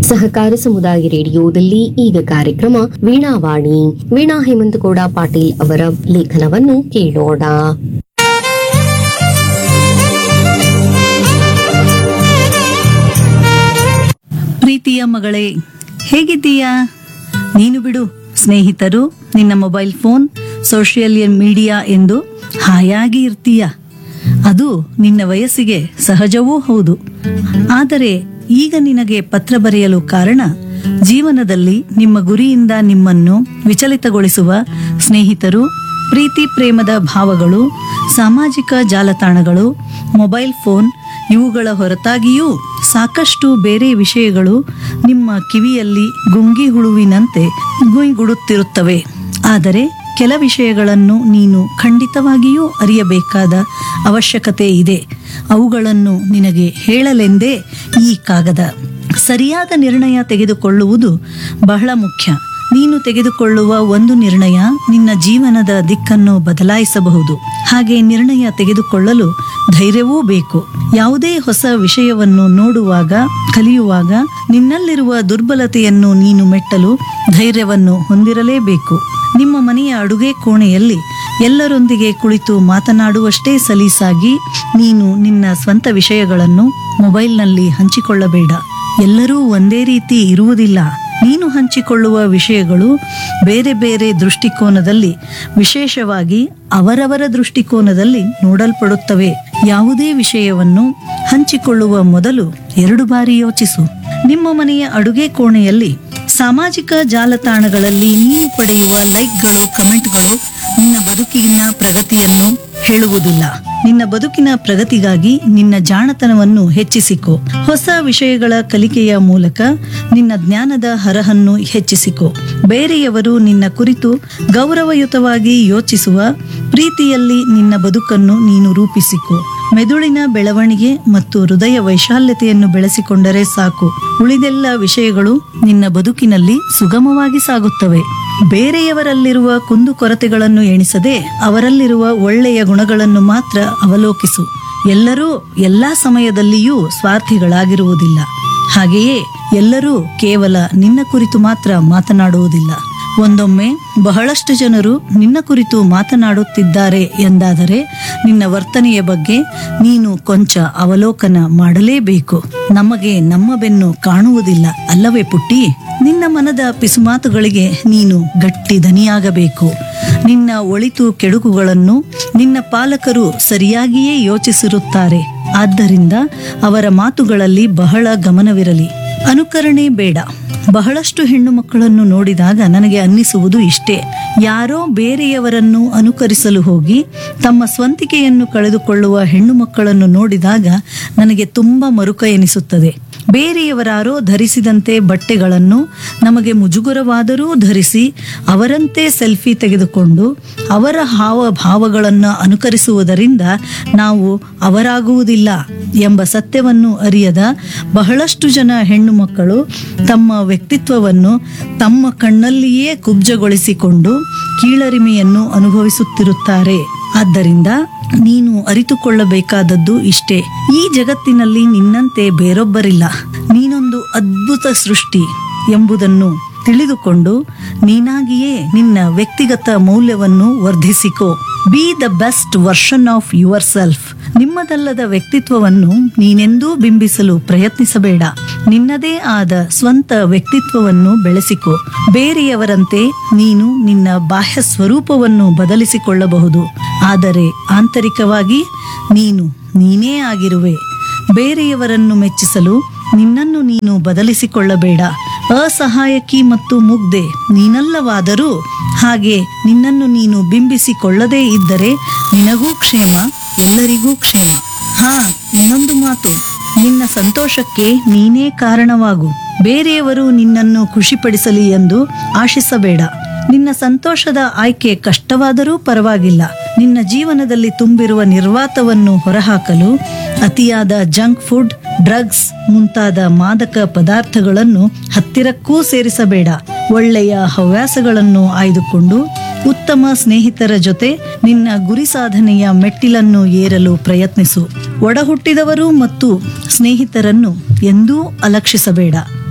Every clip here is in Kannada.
ಸಹಕಾರ ಸಮುದಾಯ ರೇಡಿಯೋದಲ್ಲಿ ಈಗ ಕಾರ್ಯಕ್ರಮ ವೀಣಾವಾಣಿ ವೀಣಾ ಹೇಮಂತಗೌಡ ಪಾಟೀಲ್ ಅವರ ಲೇಖನವನ್ನು ಕೇಳೋಣ ಪ್ರೀತಿಯ ಮಗಳೇ ಹೇಗಿದ್ದೀಯಾ ನೀನು ಬಿಡು ಸ್ನೇಹಿತರು ನಿನ್ನ ಮೊಬೈಲ್ ಫೋನ್ ಸೋಷಿಯಲ್ ಮೀಡಿಯಾ ಎಂದು ಹಾಯಾಗಿ ಇರ್ತೀಯ ಅದು ನಿನ್ನ ವಯಸ್ಸಿಗೆ ಸಹಜವೂ ಹೌದು ಆದರೆ ಈಗ ನಿನಗೆ ಪತ್ರ ಬರೆಯಲು ಕಾರಣ ಜೀವನದಲ್ಲಿ ನಿಮ್ಮ ಗುರಿಯಿಂದ ನಿಮ್ಮನ್ನು ವಿಚಲಿತಗೊಳಿಸುವ ಸ್ನೇಹಿತರು ಪ್ರೀತಿ ಪ್ರೇಮದ ಭಾವಗಳು ಸಾಮಾಜಿಕ ಜಾಲತಾಣಗಳು ಮೊಬೈಲ್ ಫೋನ್ ಇವುಗಳ ಹೊರತಾಗಿಯೂ ಸಾಕಷ್ಟು ಬೇರೆ ವಿಷಯಗಳು ನಿಮ್ಮ ಕಿವಿಯಲ್ಲಿ ಗುಂಗಿ ಹುಳುವಿನಂತೆ ಗುಯ್ಗುಡುತ್ತಿರುತ್ತವೆ ಆದರೆ ಕೆಲ ವಿಷಯಗಳನ್ನು ನೀನು ಖಂಡಿತವಾಗಿಯೂ ಅರಿಯಬೇಕಾದ ಅವಶ್ಯಕತೆ ಇದೆ ಅವುಗಳನ್ನು ನಿನಗೆ ಹೇಳಲೆಂದೇ ಈ ಕಾಗದ ಸರಿಯಾದ ನಿರ್ಣಯ ತೆಗೆದುಕೊಳ್ಳುವುದು ಬಹಳ ಮುಖ್ಯ ನೀನು ತೆಗೆದುಕೊಳ್ಳುವ ಒಂದು ನಿರ್ಣಯ ನಿನ್ನ ಜೀವನದ ದಿಕ್ಕನ್ನು ಬದಲಾಯಿಸಬಹುದು ಹಾಗೆ ನಿರ್ಣಯ ತೆಗೆದುಕೊಳ್ಳಲು ಧೈರ್ಯವೂ ಬೇಕು ಯಾವುದೇ ಹೊಸ ವಿಷಯವನ್ನು ನೋಡುವಾಗ ಕಲಿಯುವಾಗ ನಿನ್ನಲ್ಲಿರುವ ದುರ್ಬಲತೆಯನ್ನು ನೀನು ಮೆಟ್ಟಲು ಧೈರ್ಯವನ್ನು ಹೊಂದಿರಲೇಬೇಕು ನಿಮ್ಮ ಮನೆಯ ಅಡುಗೆ ಕೋಣೆಯಲ್ಲಿ ಎಲ್ಲರೊಂದಿಗೆ ಕುಳಿತು ಮಾತನಾಡುವಷ್ಟೇ ಸಲೀಸಾಗಿ ನೀನು ನಿನ್ನ ಸ್ವಂತ ವಿಷಯಗಳನ್ನು ಮೊಬೈಲ್ನಲ್ಲಿ ಹಂಚಿಕೊಳ್ಳಬೇಡ ಎಲ್ಲರೂ ಒಂದೇ ರೀತಿ ಇರುವುದಿಲ್ಲ ನೀನು ಹಂಚಿಕೊಳ್ಳುವ ವಿಷಯಗಳು ಬೇರೆ ಬೇರೆ ದೃಷ್ಟಿಕೋನದಲ್ಲಿ ವಿಶೇಷವಾಗಿ ಅವರವರ ದೃಷ್ಟಿಕೋನದಲ್ಲಿ ನೋಡಲ್ಪಡುತ್ತವೆ ಯಾವುದೇ ವಿಷಯವನ್ನು ಹಂಚಿಕೊಳ್ಳುವ ಮೊದಲು ಎರಡು ಬಾರಿ ಯೋಚಿಸು ನಿಮ್ಮ ಮನೆಯ ಅಡುಗೆ ಕೋಣೆಯಲ್ಲಿ ಸಾಮಾಜಿಕ ಜಾಲತಾಣಗಳಲ್ಲಿ ನೀವು ಪಡೆಯುವ ಲೈಕ್ಗಳು ಕಮೆಂಟ್ಗಳು ನಿನ್ನ ಬದುಕಿನ ಪ್ರಗತಿಯನ್ನು ಹೇಳುವುದಿಲ್ಲ ನಿನ್ನ ಬದುಕಿನ ಪ್ರಗತಿಗಾಗಿ ನಿನ್ನ ಜಾಣತನವನ್ನು ಹೆಚ್ಚಿಸಿಕೊ ಹೊಸ ವಿಷಯಗಳ ಕಲಿಕೆಯ ಮೂಲಕ ನಿನ್ನ ಜ್ಞಾನದ ಹರಹನ್ನು ಹೆಚ್ಚಿಸಿಕೊ ಬೇರೆಯವರು ನಿನ್ನ ಕುರಿತು ಗೌರವಯುತವಾಗಿ ಯೋಚಿಸುವ ಪ್ರೀತಿಯಲ್ಲಿ ನಿನ್ನ ಬದುಕನ್ನು ನೀನು ರೂಪಿಸಿಕೊ ಮೆದುಳಿನ ಬೆಳವಣಿಗೆ ಮತ್ತು ಹೃದಯ ವೈಶಾಲ್ಯತೆಯನ್ನು ಬೆಳೆಸಿಕೊಂಡರೆ ಸಾಕು ಉಳಿದೆಲ್ಲ ವಿಷಯಗಳು ನಿನ್ನ ಬದುಕಿನಲ್ಲಿ ಸುಗಮವಾಗಿ ಸಾಗುತ್ತವೆ ಬೇರೆಯವರಲ್ಲಿರುವ ಕುಂದುಕೊರತೆಗಳನ್ನು ಎಣಿಸದೆ ಅವರಲ್ಲಿರುವ ಒಳ್ಳೆಯ ಗುಣಗಳನ್ನು ಮಾತ್ರ ಅವಲೋಕಿಸು ಎಲ್ಲರೂ ಎಲ್ಲಾ ಸಮಯದಲ್ಲಿಯೂ ಸ್ವಾರ್ಥಿಗಳಾಗಿರುವುದಿಲ್ಲ ಹಾಗೆಯೇ ಎಲ್ಲರೂ ಕೇವಲ ನಿನ್ನ ಕುರಿತು ಮಾತ್ರ ಮಾತನಾಡುವುದಿಲ್ಲ ಒಂದೊಮ್ಮೆ ಬಹಳಷ್ಟು ಜನರು ನಿನ್ನ ಕುರಿತು ಮಾತನಾಡುತ್ತಿದ್ದಾರೆ ಎಂದಾದರೆ ನಿನ್ನ ವರ್ತನೆಯ ಬಗ್ಗೆ ನೀನು ಕೊಂಚ ಅವಲೋಕನ ಮಾಡಲೇಬೇಕು ನಮಗೆ ನಮ್ಮ ಬೆನ್ನು ಕಾಣುವುದಿಲ್ಲ ಅಲ್ಲವೇ ಪುಟ್ಟಿ ನಿನ್ನ ಮನದ ಪಿಸುಮಾತುಗಳಿಗೆ ನೀನು ಗಟ್ಟಿ ದನಿಯಾಗಬೇಕು ನಿನ್ನ ಒಳಿತು ಕೆಡುಕುಗಳನ್ನು ನಿನ್ನ ಪಾಲಕರು ಸರಿಯಾಗಿಯೇ ಯೋಚಿಸಿರುತ್ತಾರೆ ಆದ್ದರಿಂದ ಅವರ ಮಾತುಗಳಲ್ಲಿ ಬಹಳ ಗಮನವಿರಲಿ ಅನುಕರಣೆ ಬೇಡ ಬಹಳಷ್ಟು ಹೆಣ್ಣು ಮಕ್ಕಳನ್ನು ನೋಡಿದಾಗ ನನಗೆ ಅನ್ನಿಸುವುದು ಇಷ್ಟೇ ಯಾರೋ ಬೇರೆಯವರನ್ನು ಅನುಕರಿಸಲು ಹೋಗಿ ತಮ್ಮ ಸ್ವಂತಿಕೆಯನ್ನು ಕಳೆದುಕೊಳ್ಳುವ ಹೆಣ್ಣು ಮಕ್ಕಳನ್ನು ನೋಡಿದಾಗ ನನಗೆ ತುಂಬ ಮರುಕ ಎನಿಸುತ್ತದೆ ಬೇರೆಯವರಾರೋ ಧರಿಸಿದಂತೆ ಬಟ್ಟೆಗಳನ್ನು ನಮಗೆ ಮುಜುಗರವಾದರೂ ಧರಿಸಿ ಅವರಂತೆ ಸೆಲ್ಫಿ ತೆಗೆದುಕೊಂಡು ಅವರ ಹಾವಭಾವಗಳನ್ನು ಅನುಕರಿಸುವುದರಿಂದ ನಾವು ಅವರಾಗುವುದಿಲ್ಲ ಎಂಬ ಸತ್ಯವನ್ನು ಅರಿಯದ ಬಹಳಷ್ಟು ಜನ ಹೆಣ್ಣು ಮಕ್ಕಳು ತಮ್ಮ ವ್ಯಕ್ತಿತ್ವವನ್ನು ತಮ್ಮ ಕಣ್ಣಲ್ಲಿಯೇ ಕುಬ್ಜಗೊಳಿಸಿಕೊಂಡು ಕೀಳರಿಮೆಯನ್ನು ಅನುಭವಿಸುತ್ತಿರುತ್ತಾರೆ ಆದ್ದರಿಂದ ನೀನು ಅರಿತುಕೊಳ್ಳಬೇಕಾದದ್ದು ಇಷ್ಟೇ ಈ ಜಗತ್ತಿನಲ್ಲಿ ನಿನ್ನಂತೆ ಬೇರೊಬ್ಬರಿಲ್ಲ ನೀನೊಂದು ಅದ್ಭುತ ಸೃಷ್ಟಿ ಎಂಬುದನ್ನು ತಿಳಿದುಕೊಂಡು ನೀನಾಗಿಯೇ ನಿನ್ನ ವ್ಯಕ್ತಿಗತ ಮೌಲ್ಯವನ್ನು ವರ್ಧಿಸಿಕೋ be the best version of yourself ನಿಮ್ಮದಲ್ಲದ ವ್ಯಕ್ತಿತ್ವವನ್ನು ನೀನೆಂದೂ ಬಿಂಬಿಸಲು ಪ್ರಯತ್ನಿಸಬೇಡ ನಿನ್ನದೇ ಆದ ಸ್ವಂತ ವ್ಯಕ್ತಿತ್ವವನ್ನು ಬೆಳೆಸಿಕೊ ಬೇರೆಯವರಂತೆ ನೀನು ನಿನ್ನ ಬಾಹ್ಯ ಸ್ವರೂಪವನ್ನು ಬದಲಿಸಿಕೊಳ್ಳಬಹುದು ಆದರೆ ಆಂತರಿಕವಾಗಿ ನೀನು ನೀನೇ ಆಗಿರುವೆ ಬೇರೆಯವರನ್ನು ಮೆಚ್ಚಿಸಲು ನಿನ್ನನ್ನು ನೀನು ಬದಲಿಸಿಕೊಳ್ಳಬೇಡ ಅಸಹಾಯಕಿ ಮತ್ತು ಮುಗ್ಧೆ ನೀನಲ್ಲವಾದರೂ ಹಾಗೆ ನಿನ್ನನ್ನು ನೀನು ಬಿಂಬಿಸಿಕೊಳ್ಳದೇ ಇದ್ದರೆ ನಿನಗೂ ಕ್ಷೇಮ ಎಲ್ಲರಿಗೂ ಕ್ಷೇಮ ಹಾ ಇನ್ನೊಂದು ಮಾತು ನಿನ್ನ ಸಂತೋಷಕ್ಕೆ ನೀನೇ ಕಾರಣವಾಗು ಬೇರೆಯವರು ನಿನ್ನನ್ನು ಖುಷಿಪಡಿಸಲಿ ಎಂದು ಆಶಿಸಬೇಡ ನಿನ್ನ ಸಂತೋಷದ ಆಯ್ಕೆ ಕಷ್ಟವಾದರೂ ಪರವಾಗಿಲ್ಲ ನಿನ್ನ ಜೀವನದಲ್ಲಿ ತುಂಬಿರುವ ನಿರ್ವಾತವನ್ನು ಹೊರಹಾಕಲು ಅತಿಯಾದ ಜಂಕ್ ಫುಡ್ ಡ್ರಗ್ಸ್ ಮುಂತಾದ ಮಾದಕ ಪದಾರ್ಥಗಳನ್ನು ಹತ್ತಿರಕ್ಕೂ ಸೇರಿಸಬೇಡ ಒಳ್ಳೆಯ ಹವ್ಯಾಸಗಳನ್ನು ಆಯ್ದುಕೊಂಡು ಉತ್ತಮ ಸ್ನೇಹಿತರ ಜೊತೆ ನಿನ್ನ ಗುರಿ ಸಾಧನೆಯ ಮೆಟ್ಟಿಲನ್ನು ಏರಲು ಪ್ರಯತ್ನಿಸು ಒಡಹುಟ್ಟಿದವರು ಮತ್ತು ಸ್ನೇಹಿತರನ್ನು ಎಂದೂ ಅಲಕ್ಷಿಸಬೇಡ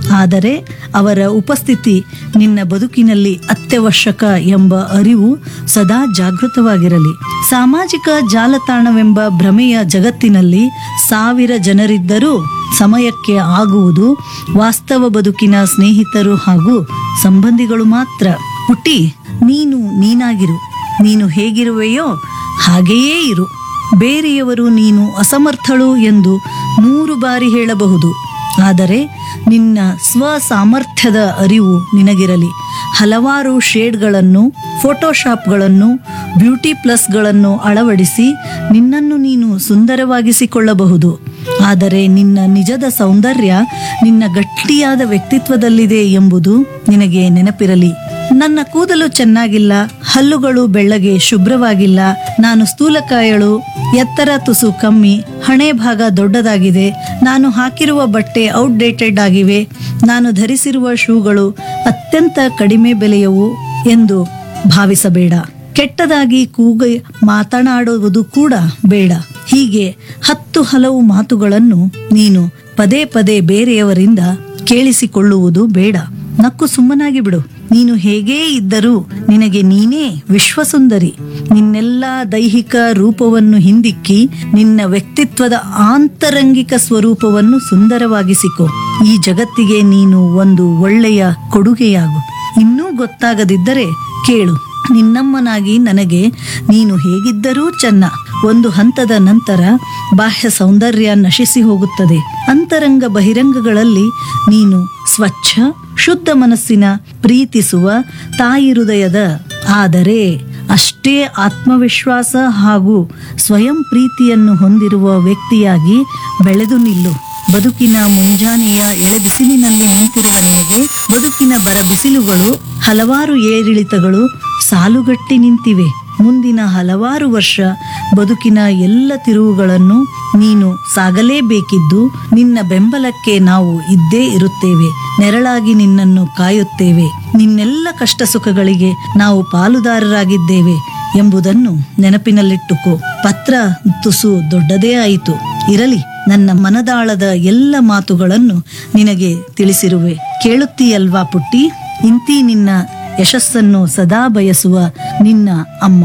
ಆದರೆ ಅವರ ಉಪಸ್ಥಿತಿ ನಿನ್ನ ಬದುಕಿನಲ್ಲಿ ಅತ್ಯವಶ್ಯಕ ಎಂಬ ಅರಿವು ಸದಾ ಜಾಗೃತವಾಗಿರಲಿ ಸಾಮಾಜಿಕ ಜಾಲತಾಣವೆಂಬ ಭ್ರಮೆಯ ಜಗತ್ತಿನಲ್ಲಿ ಸಾವಿರ ಜನರಿದ್ದರೂ ಸಮಯಕ್ಕೆ ಆಗುವುದು ವಾಸ್ತವ ಬದುಕಿನ ಸ್ನೇಹಿತರು ಹಾಗೂ ಸಂಬಂಧಿಗಳು ಮಾತ್ರ ಹುಟ್ಟಿ ನೀನು ನೀನಾಗಿರು ನೀನು ಹೇಗಿರುವೆಯೋ ಹಾಗೆಯೇ ಇರು ಬೇರೆಯವರು ನೀನು ಅಸಮರ್ಥಳು ಎಂದು ನೂರು ಬಾರಿ ಹೇಳಬಹುದು ಆದರೆ ನಿನ್ನ ಸ್ವ ಸಾಮರ್ಥ್ಯದ ಅರಿವು ನಿನಗಿರಲಿ ಹಲವಾರು ಶೇಡ್ಗಳನ್ನು ಫೋಟೋಶಾಪ್ಗಳನ್ನು ಬ್ಯೂಟಿ ಪ್ಲಸ್ಗಳನ್ನು ಅಳವಡಿಸಿ ನಿನ್ನನ್ನು ನೀನು ಸುಂದರವಾಗಿಸಿಕೊಳ್ಳಬಹುದು ಆದರೆ ನಿನ್ನ ನಿಜದ ಸೌಂದರ್ಯ ನಿನ್ನ ಗಟ್ಟಿಯಾದ ವ್ಯಕ್ತಿತ್ವದಲ್ಲಿದೆ ಎಂಬುದು ನಿನಗೆ ನೆನಪಿರಲಿ ನನ್ನ ಕೂದಲು ಚೆನ್ನಾಗಿಲ್ಲ ಹಲ್ಲುಗಳು ಬೆಳ್ಳಗೆ ಶುಭ್ರವಾಗಿಲ್ಲ ನಾನು ಸ್ಥೂಲಕಾಯಳು ಎತ್ತರ ತುಸು ಕಮ್ಮಿ ಹಣೆ ಭಾಗ ದೊಡ್ಡದಾಗಿದೆ ನಾನು ಹಾಕಿರುವ ಬಟ್ಟೆ ಔಟ್ಡೇಟೆಡ್ ಆಗಿವೆ ನಾನು ಧರಿಸಿರುವ ಶೂಗಳು ಅತ್ಯಂತ ಕಡಿಮೆ ಬೆಲೆಯವು ಎಂದು ಭಾವಿಸಬೇಡ ಕೆಟ್ಟದಾಗಿ ಕೂಗ ಮಾತನಾಡುವುದು ಕೂಡ ಬೇಡ ಹೀಗೆ ಹತ್ತು ಹಲವು ಮಾತುಗಳನ್ನು ನೀನು ಪದೇ ಪದೇ ಬೇರೆಯವರಿಂದ ಕೇಳಿಸಿಕೊಳ್ಳುವುದು ಬೇಡ ನಕ್ಕು ಸುಮ್ಮನಾಗಿ ಬಿಡು ನೀನು ಹೇಗೇ ಇದ್ದರೂ ನಿನಗೆ ನೀನೇ ವಿಶ್ವಸುಂದರಿ ನಿನ್ನೆಲ್ಲ ದೈಹಿಕ ರೂಪವನ್ನು ಹಿಂದಿಕ್ಕಿ ನಿನ್ನ ವ್ಯಕ್ತಿತ್ವದ ಆಂತರಂಗಿಕ ಸ್ವರೂಪವನ್ನು ಸುಂದರವಾಗಿಸಿಕೊ ಈ ಜಗತ್ತಿಗೆ ನೀನು ಒಂದು ಒಳ್ಳೆಯ ಕೊಡುಗೆಯಾಗು ಇನ್ನೂ ಗೊತ್ತಾಗದಿದ್ದರೆ ಕೇಳು ನಿನ್ನಮ್ಮನಾಗಿ ನನಗೆ ನೀನು ಹೇಗಿದ್ದರೂ ಚೆನ್ನ ಒಂದು ಹಂತದ ನಂತರ ಬಾಹ್ಯ ಸೌಂದರ್ಯ ನಶಿಸಿ ಹೋಗುತ್ತದೆ ಅಂತರಂಗ ಬಹಿರಂಗಗಳಲ್ಲಿ ನೀನು ಸ್ವಚ್ಛ ಶುದ್ಧ ಮನಸ್ಸಿನ ಪ್ರೀತಿಸುವ ತಾಯಿ ಹೃದಯದ ಆದರೆ ಅಷ್ಟೇ ಆತ್ಮವಿಶ್ವಾಸ ಹಾಗೂ ಸ್ವಯಂ ಪ್ರೀತಿಯನ್ನು ಹೊಂದಿರುವ ವ್ಯಕ್ತಿಯಾಗಿ ಬೆಳೆದು ನಿಲ್ಲು ಬದುಕಿನ ಮುಂಜಾನೆಯ ಎಳೆ ಬಿಸಿಲಿನಲ್ಲಿ ನಿಂತಿರುವ ನಿನಗೆ ಬದುಕಿನ ಬರ ಬಿಸಿಲುಗಳು ಹಲವಾರು ಏರಿಳಿತಗಳು ಸಾಲುಗಟ್ಟಿ ನಿಂತಿವೆ ಮುಂದಿನ ಹಲವಾರು ವರ್ಷ ಬದುಕಿನ ಎಲ್ಲ ತಿರುವುಗಳನ್ನು ನೀನು ಸಾಗಲೇಬೇಕಿದ್ದು ನಿನ್ನ ಬೆಂಬಲಕ್ಕೆ ನಾವು ಇದ್ದೇ ಇರುತ್ತೇವೆ ನೆರಳಾಗಿ ನಿನ್ನನ್ನು ಕಾಯುತ್ತೇವೆ ನಿನ್ನೆಲ್ಲ ಕಷ್ಟ ಸುಖಗಳಿಗೆ ನಾವು ಪಾಲುದಾರರಾಗಿದ್ದೇವೆ ಎಂಬುದನ್ನು ನೆನಪಿನಲ್ಲಿಟ್ಟುಕೋ ಪತ್ರ ತುಸು ದೊಡ್ಡದೇ ಆಯಿತು ಇರಲಿ ನನ್ನ ಮನದಾಳದ ಎಲ್ಲ ಮಾತುಗಳನ್ನು ನಿನಗೆ ತಿಳಿಸಿರುವೆ ಕೇಳುತ್ತೀಯಲ್ವಾ ಪುಟ್ಟಿ ಇಂತಿ ನಿನ್ನ ಯಶಸ್ಸನ್ನು ಸದಾ ಬಯಸುವ ನಿನ್ನ ಅಮ್ಮ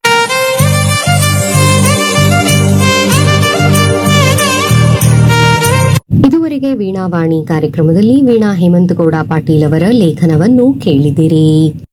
ಇದುವರೆಗೆ ವೀಣಾವಾಣಿ ಕಾರ್ಯಕ್ರಮದಲ್ಲಿ ವೀಣಾ ಹೇಮಂತಗೌಡ ಪಾಟೀಲ್ ಅವರ ಲೇಖನವನ್ನು ಕೇಳಿದಿರಿ